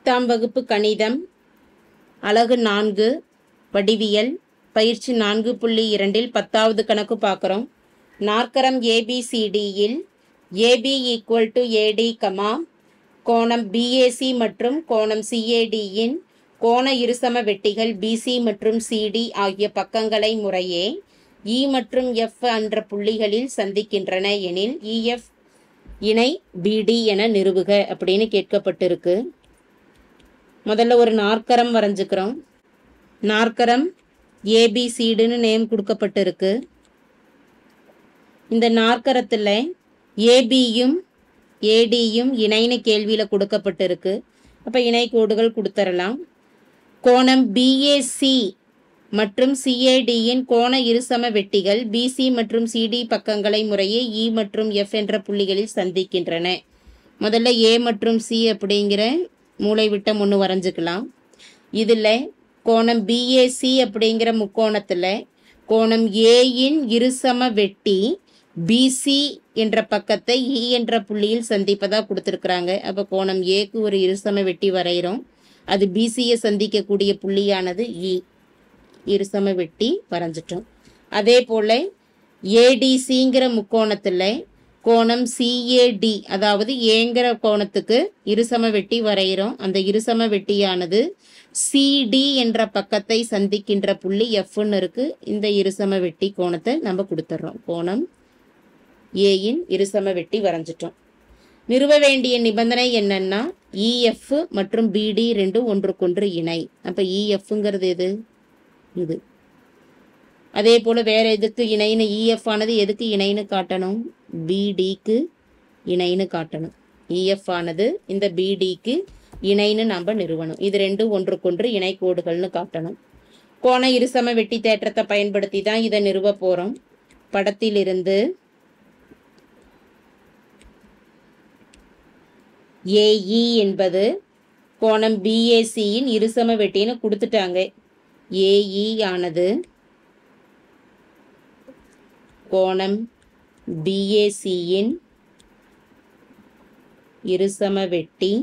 பத்தாம் வகுப்பு கணிதம் அலகு நான்கு வடிவியல் பயிற்சி நான்கு புள்ளி இரண்டில் பத்தாவது கணக்கு பார்க்குறோம் நாற்கரம் ஏபிசிடியில் AB equal to AD comma கோணம் பிஏசி மற்றும் கோணம் சிஏடியின் கோண இருசம வெட்டிகள் பிசி மற்றும் சிடி ஆகிய பக்கங்களை முறையே இ மற்றும் எஃப் என்ற புள்ளிகளில் சந்திக்கின்றன எனில் இஎஃப் இணை பிடி என நிறுவுக அப்படின்னு கேட்கப்பட்டிருக்கு முதல்ல ஒரு நாற்கரம் வரைஞ்சுக்கிறோம் நாற்கரம் ஏபிசிடுன்னு நேம் கொடுக்கப்பட்டிருக்கு இந்த நாற்கரத்தில் ஏபியும் ஏடியும் இணைன்னு கேள்வியில் கொடுக்கப்பட்டிருக்கு அப்போ இணை கோடுகள் கொடுத்துடலாம் கோணம் பிஏசி மற்றும் சிஏடியின் கோண இருசம வெட்டிகள் பிசி மற்றும் சிடி பக்கங்களை முறையே இ மற்றும் எஃப் என்ற புள்ளிகளில் சந்திக்கின்றன முதல்ல ஏ மற்றும் சி அப்படிங்கிற மூளைவிட்டம் ஒன்று வரைஞ்சுக்கலாம் இதில் கோணம் பிஏசி அப்படிங்கிற முக்கோணத்தில் கோணம் ஏயின் இருசம வெட்டி பிசி என்ற பக்கத்தை இ என்ற புள்ளியில் சந்திப்பதாக கொடுத்துருக்குறாங்க அப்போ கோணம் ஏக்கு ஒரு இருசம வெட்டி வரைகிறோம் அது பிசியை சந்திக்கக்கூடிய புள்ளியானது இ இருசம வெட்டி வரைஞ்சிட்டோம் அதே போல் ஏடிசிங்கிற முக்கோணத்தில் கோணம் சிஏடி அதாவது ஏங்கிற கோணத்துக்கு இருசம வெட்டி வரைகிறோம் அந்த இருசம வெட்டியானது சிடி என்ற பக்கத்தை சந்திக்கின்ற புள்ளி எஃப்னு இருக்கு இந்த இருசம வெட்டி கோணத்தை நம்ம கொடுத்துட்றோம் கோணம் ஏயின் இருசம வெட்டி வரைஞ்சிட்டோம் நிறுவ வேண்டிய நிபந்தனை என்னன்னா இஎஃப் மற்றும் பிடி ரெண்டும் ஒன்றுக்கொன்று இணை அப்போ இஎஃப்ங்கிறது எது இது அதே போல் வேற எதுக்கு இணைன்னு இஎஃப் ஆனது எதுக்கு இணைன்னு காட்டணும் பிடிக்கு இணைன்னு காட்டணும் இஎஃப் ஆனது இந்த பிடிக்கு இணைன்னு நம்ம நிறுவனம் இது ரெண்டும் ஒன்றுக்கொன்று இணை கோடுகள்னு காட்டணும் கோண இருசம வெட்டி தேற்றத்தை பயன்படுத்தி தான் இதை நிறுவ போகிறோம் படத்திலிருந்து ஏஇ என்பது கோணம் பிஏசியின் இருசம வெட்டின்னு கொடுத்துட்டாங்க ஏஇ ஆனது கோணம் பிஏசியின் இருசம வெட்டி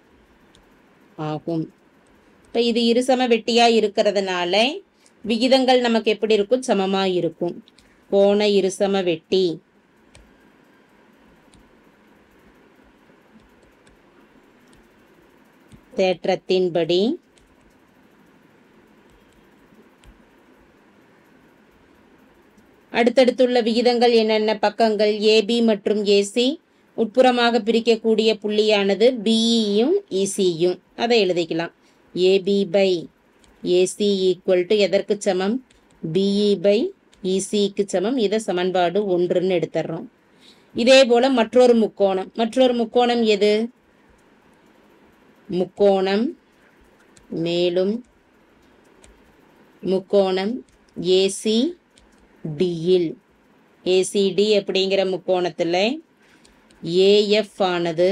ஆகும் இப்போ இது இருசம வெட்டியாக இருக்கிறதுனால விகிதங்கள் நமக்கு எப்படி இருக்கும் சமமாக இருக்கும் கோண இருசம வெட்டி தேற்றத்தின்படி அடுத்தடுத்துள்ள விகிதங்கள் என்னென்ன பக்கங்கள் ஏபி மற்றும் ஏசி உட்புறமாக பிரிக்கக்கூடிய புள்ளியானது பிஇயும் இசியும் அதை எழுதிக்கலாம் AB by AC equal to எதற்கு சமம் பிஇ பை இசிக்கு சமம் இதை சமன்பாடு ஒன்றுன்னு எடுத்துடுறோம் இதே போல மற்றொரு முக்கோணம் மற்றொரு முக்கோணம் எது முக்கோணம் மேலும் முக்கோணம் ஏசி டியில் ஏசிடி அப்படிங்கிற முக்கோணத்தில் ஏஎஃப் ஆனது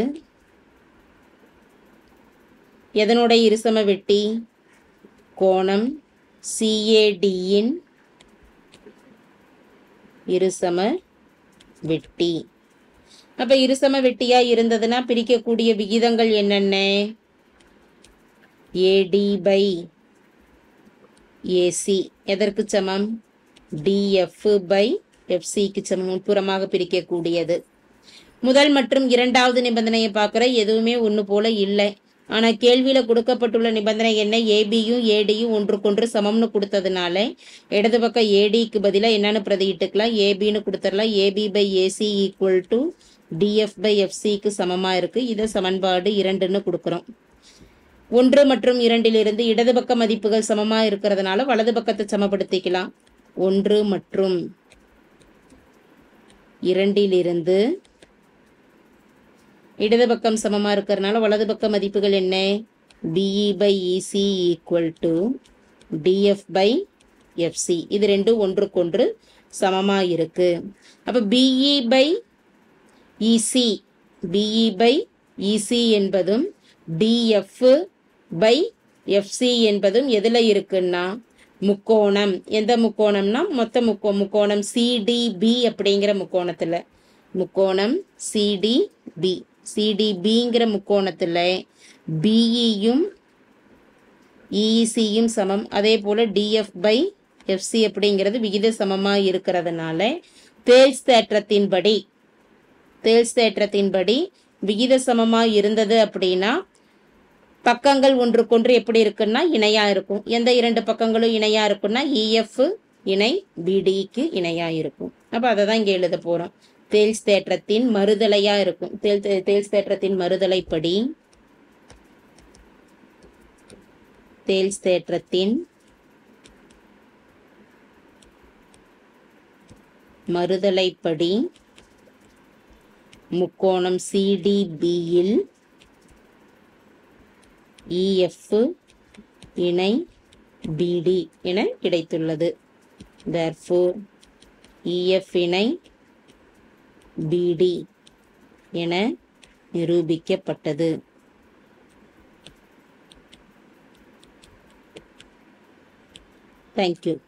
எதனுடைய இருசம வெட்டி கோணம் சிஏடியின் இருசம வெட்டி அப்போ இருசம வெட்டியா இருந்ததுன்னா பிரிக்கக்கூடிய விகிதங்கள் என்னென்ன ஏடி பை ஏசி எதற்கு சமம் டிஎஃப் பை எஃப்சிக்கு சமம் உட்புறமாக பிரிக்கக்கூடியது முதல் மற்றும் இரண்டாவது நிபந்தனையை பார்க்குற எதுவுமே ஒன்று போல இல்லை ஆனால் கேள்வியில் கொடுக்கப்பட்டுள்ள நிபந்தனை என்ன ஏபியும் ஏடியும் ஒன்றுக்கொன்று சமம்னு கொடுத்ததுனால இடது பக்கம் ஏடிக்கு பதிலாக என்னென்னு பிரதியிட்டுக்கலாம் ஏபின்னு கொடுத்துடலாம் AB by AC equal to DF by எஃப்சிக்கு சமமாக இருக்குது இதை சமன்பாடு இரண்டுன்னு கொடுக்குறோம் ஒன்று மற்றும் இரண்டிலிருந்து இடது பக்க மதிப்புகள் சமமாக இருக்கிறதுனால வலது பக்கத்தை சமப்படுத்திக்கலாம் ஒன்று மற்றும் இரண்டிலிருந்து இடது பக்கம் சமமாக இருக்கிறதுனால வலது பக்க மதிப்புகள் என்ன BE by EC equal to DF by FC இது ரெண்டும் ஒன்றுக்கொன்று சமமாக இருக்கு அப்போ BE by EC BE by EC என்பதும் டிஎஃப் பை எஃப்சி என்பதும் எதில் இருக்குன்னா முக்கோணம் எந்த முக்கோணம்னா மொத்த முக்கோ முக்கோணம் சிடிபி அப்படிங்கிற முக்கோணத்தில் முக்கோணம் சிடிபி சிடிபிங்கிற முக்கோணத்தில் பிஇயும் இஇசியும் சமம் அதே போல் டிஎஃப் பை எஃப்சி அப்படிங்கிறது விகித சமமாக இருக்கிறதுனால தேல்ஸ் தேற்றத்தின்படி தேல்ஸ் தேற்றத்தின்படி விகித சமமாக இருந்தது அப்படின்னா பக்கங்கள் ஒன்றுக்கொன்று எப்படி இருக்குன்னா இணையா இருக்கும் எந்த இரண்டு பக்கங்களும் இணையா இருக்குன்னா இஎஃப் இணை பிடிக்கு இணையா இருக்கும் அப்போ அதை தான் இங்கே எழுத போகிறோம் தேல்ஸ் தேற்றத்தின் மறுதலையா இருக்கும் தேல் தேல்ஸ் தேற்றத்தின் மறுதலைப்படி தேல்ஸ் தேற்றத்தின் மறுதலைப்படி முக்கோணம் சிடிபியில் இஎஃப் இணை பிடி என கிடைத்துள்ளது therefore இஎஃப் இணை பிடி என நிரூபிக்கப்பட்டது தேங்க்யூ